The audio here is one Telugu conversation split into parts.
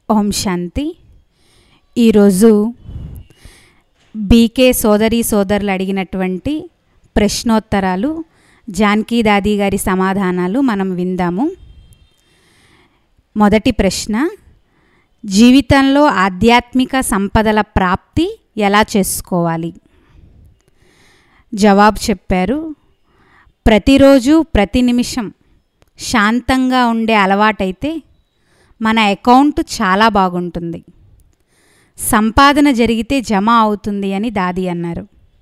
ఓం శాంతి ఈరోజు బీకే సోదరి సోదరులు అడిగినటువంటి ప్రశ్నోత్తరాలు జానకీ దాది గారి సమాధానాలు మనం విందాము మొదటి ప్రశ్న జీవితంలో ఆధ్యాత్మిక సంపదల ప్రాప్తి ఎలా చేసుకోవాలి జవాబు చెప్పారు ప్రతిరోజు ప్రతి నిమిషం శాంతంగా ఉండే అలవాటైతే మన అకౌంట్ చాలా బాగుంటుంది సంపాదన జరిగితే జమ అవుతుంది అని దాది అన్నారు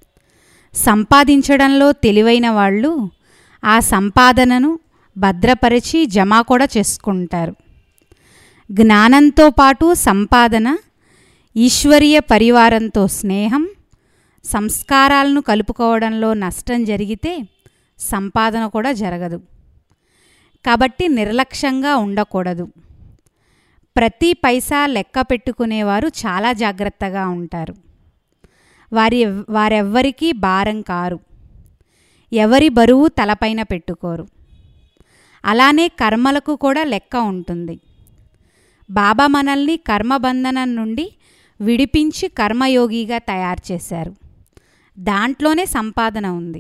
సంపాదించడంలో తెలివైన వాళ్ళు ఆ సంపాదనను భద్రపరిచి జమ కూడా చేసుకుంటారు జ్ఞానంతో పాటు సంపాదన ఈశ్వరీయ పరివారంతో స్నేహం సంస్కారాలను కలుపుకోవడంలో నష్టం జరిగితే సంపాదన కూడా జరగదు కాబట్టి నిర్లక్ష్యంగా ఉండకూడదు ప్రతి పైసా లెక్క పెట్టుకునేవారు చాలా జాగ్రత్తగా ఉంటారు వారి వారెవ్వరికీ భారం కారు ఎవరి బరువు తలపైన పెట్టుకోరు అలానే కర్మలకు కూడా లెక్క ఉంటుంది బాబా మనల్ని కర్మబంధనం నుండి విడిపించి కర్మయోగిగా తయారు చేశారు దాంట్లోనే సంపాదన ఉంది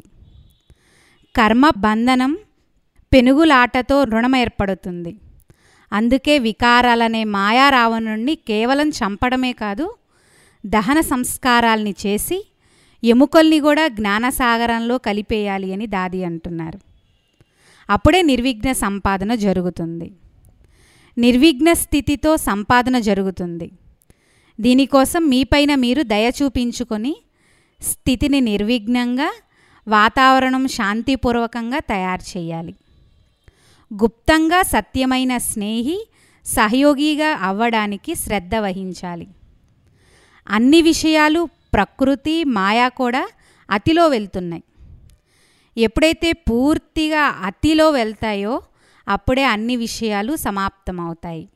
కర్మ బంధనం పెనుగులాటతో రుణం ఏర్పడుతుంది అందుకే వికారాలనే మాయారావణుణ్ణి కేవలం చంపడమే కాదు దహన సంస్కారాల్ని చేసి ఎముకల్ని కూడా జ్ఞానసాగరంలో కలిపేయాలి అని దాది అంటున్నారు అప్పుడే నిర్విఘ్న సంపాదన జరుగుతుంది నిర్విఘ్న స్థితితో సంపాదన జరుగుతుంది దీనికోసం మీపైన మీరు దయ చూపించుకొని స్థితిని నిర్విఘ్నంగా వాతావరణం శాంతిపూర్వకంగా తయారు చేయాలి గుప్తంగా సత్యమైన స్నేహి సహయోగిగా అవ్వడానికి శ్రద్ధ వహించాలి అన్ని విషయాలు ప్రకృతి మాయా కూడా అతిలో వెళ్తున్నాయి ఎప్పుడైతే పూర్తిగా అతిలో వెళ్తాయో అప్పుడే అన్ని విషయాలు సమాప్తమవుతాయి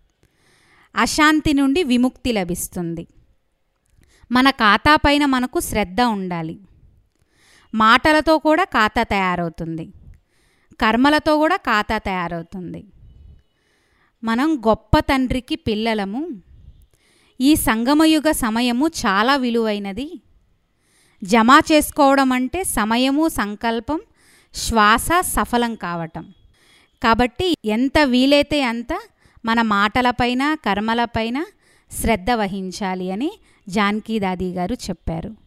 అశాంతి నుండి విముక్తి లభిస్తుంది మన ఖాతా పైన మనకు శ్రద్ధ ఉండాలి మాటలతో కూడా ఖాతా తయారవుతుంది కర్మలతో కూడా ఖాతా తయారవుతుంది మనం గొప్ప తండ్రికి పిల్లలము ఈ సంగమయుగ సమయము చాలా విలువైనది జమ చేసుకోవడం అంటే సమయము సంకల్పం శ్వాస సఫలం కావటం కాబట్టి ఎంత వీలైతే అంత మన మాటలపైన కర్మలపైన శ్రద్ధ వహించాలి అని జానకీ దాది గారు చెప్పారు